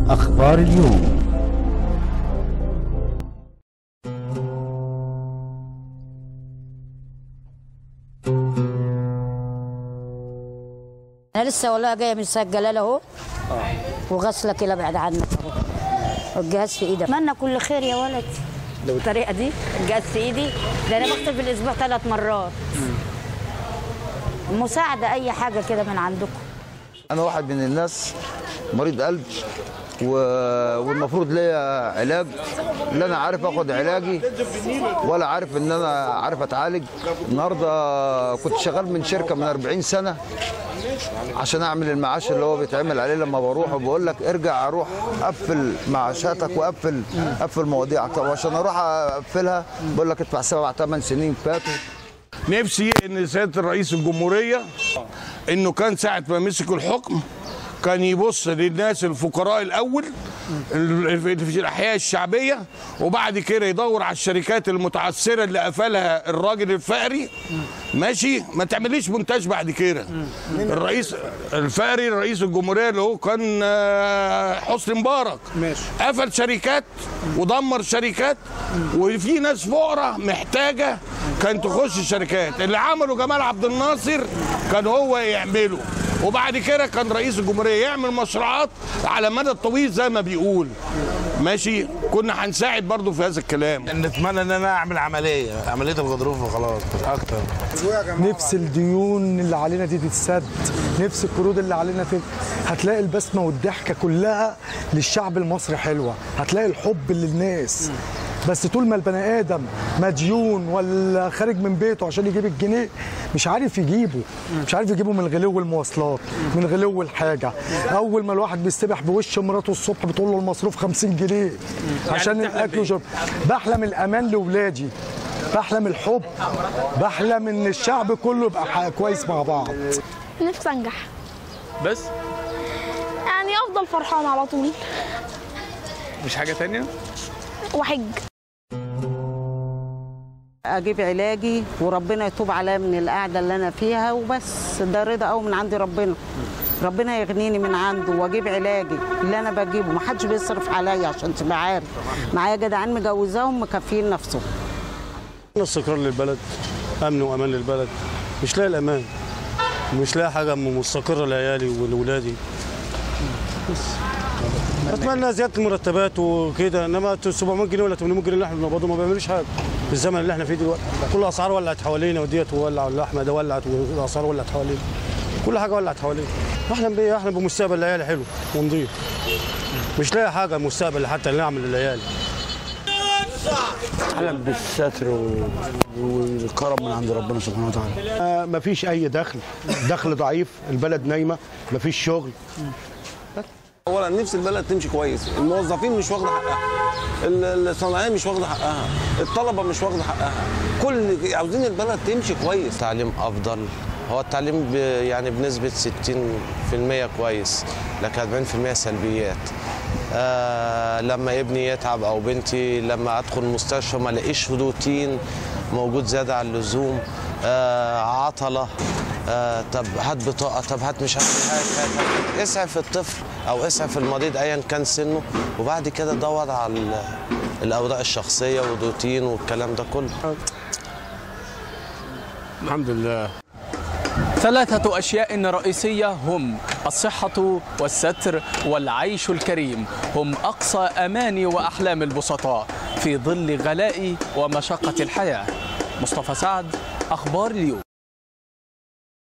أخبار اليوم انا لسه والله جايه من ساق جلال اهو وغسله كده بعد عنك اهو والجهاز في ايدك اتمنى كل خير يا ولد لو الطريقه دي الجهاز في ايدي ده انا بغسل في الاسبوع ثلاث مرات مساعده اي حاجه كده من عندكم انا واحد من الناس مريض قلب و... والمفروض ليا علاج لا انا عارف اخد علاجي ولا عارف ان انا عارف اتعالج النهارده كنت شغال من شركه من 40 سنه عشان اعمل المعاش اللي هو بيتعمل عليه لما بروح وبقول لك ارجع اروح قفل معاشاتك وقفل قفل مواضيعك طب عشان اروح اقفلها بقول لك ادفع سبع ثمان سنين فاتوا نفسي ان سياده الرئيس الجمهوريه انه كان ساعه ما مسك الحكم كان يبص للناس الفقراء الاول ال- في الاحياء الشعبيه وبعد كده يدور على الشركات المتعثره اللي قفلها الراجل الفقري ماشي ما تعمليش مونتاج بعد كده الرئيس الفقري رئيس الجمهوريه اللي هو كان آه، حسني مبارك ماشي. قفل شركات ودمر شركات وفي ناس فقراء محتاجه كان تخش الشركات اللي عمله جمال عبد الناصر كان هو يعمله وبعد كده كان رئيس الجمهوريه يعمل مشروعات على المدى الطويل زي ما بيقول ماشي كنا هنساعد برضه في هذا الكلام نتمنى ان انا اعمل عمليه عمليه الغضروف وخلاص مش اكتر نفس الديون اللي علينا دي تتسد نفس القروض اللي علينا تت... هتلاقي البسمه والضحكه كلها للشعب المصري حلوه هتلاقي الحب للناس بس طول ما البني ادم مديون ولا خارج من بيته عشان يجيب الجنيه مش عارف يجيبه مش عارف يجيبه من غلو المواصلات من غلو الحاجه اول ما الواحد بيستبح بوش مراته الصبح بتقول له المصروف 50 جنيه عشان الاكل وشرب بحلم الامان لاولادي بحلم الحب بحلم ان الشعب كله يبقى ح- كويس مع بعض نفسي انجح بس يعني افضل فرحان على طول مش حاجه تانية واحج اجيب علاجي وربنا يتوب عليا من القعده اللي انا فيها وبس ده رضا قوي من عند ربنا ربنا يغنيني من عنده واجيب علاجي اللي انا بجيبه ما حدش بيصرف عليا عشان تبقى عارف معايا جدعان مجوزاهم مكفيين نفسهم استقرار للبلد امن وامان للبلد مش لاقي الامان مش لاقي حاجه مستقره لعيالي ولولادي بس اتمنى زياده المرتبات وكده انما 700 جنيه ولا 800 جنيه اللي احنا بنقبضهم ما بيعملوش حاجه في الزمن اللي احنا فيه دلوقتي كل الاسعار ولعت حوالينا وديت ولع واللحمه ده ولعت والاسعار ولعت حوالينا كل حاجه ولعت حوالينا احلم بيه احلم بمستقبل العيال حلو ونضيف مش لاقي حاجه مستقبل حتى نعمل للعيال احلم بالستر و- والكرم من عند ربنا سبحانه وتعالى ما فيش اي دخل دخل ضعيف البلد نايمه ما فيش شغل اولا نفس البلد تمشي كويس الموظفين مش واخده حقها ال- الصناعيه مش واخده حقها الطلبه مش واخده حقها كل عاوزين البلد تمشي كويس تعليم افضل هو التعليم ب يعني بنسبه 60% كويس لكن 40% سلبيات آه لما ابني يتعب او بنتي لما ادخل المستشفى ما الاقيش روتين موجود زياده عن اللزوم آه عطله آه طب هات بطاقه طب هات مش عارف هات هات هات اسعف الطفل او اسعف المريض ايا كان سنه وبعد كده دور على ال- الاوراق الشخصيه والروتين والكلام ده كله الحمد لله ثلاثة أشياء رئيسية هم الصحة والستر والعيش الكريم هم أقصى أماني وأحلام البسطاء في ظل غلاء ومشقة الحياة مصطفى سعد أخبار اليوم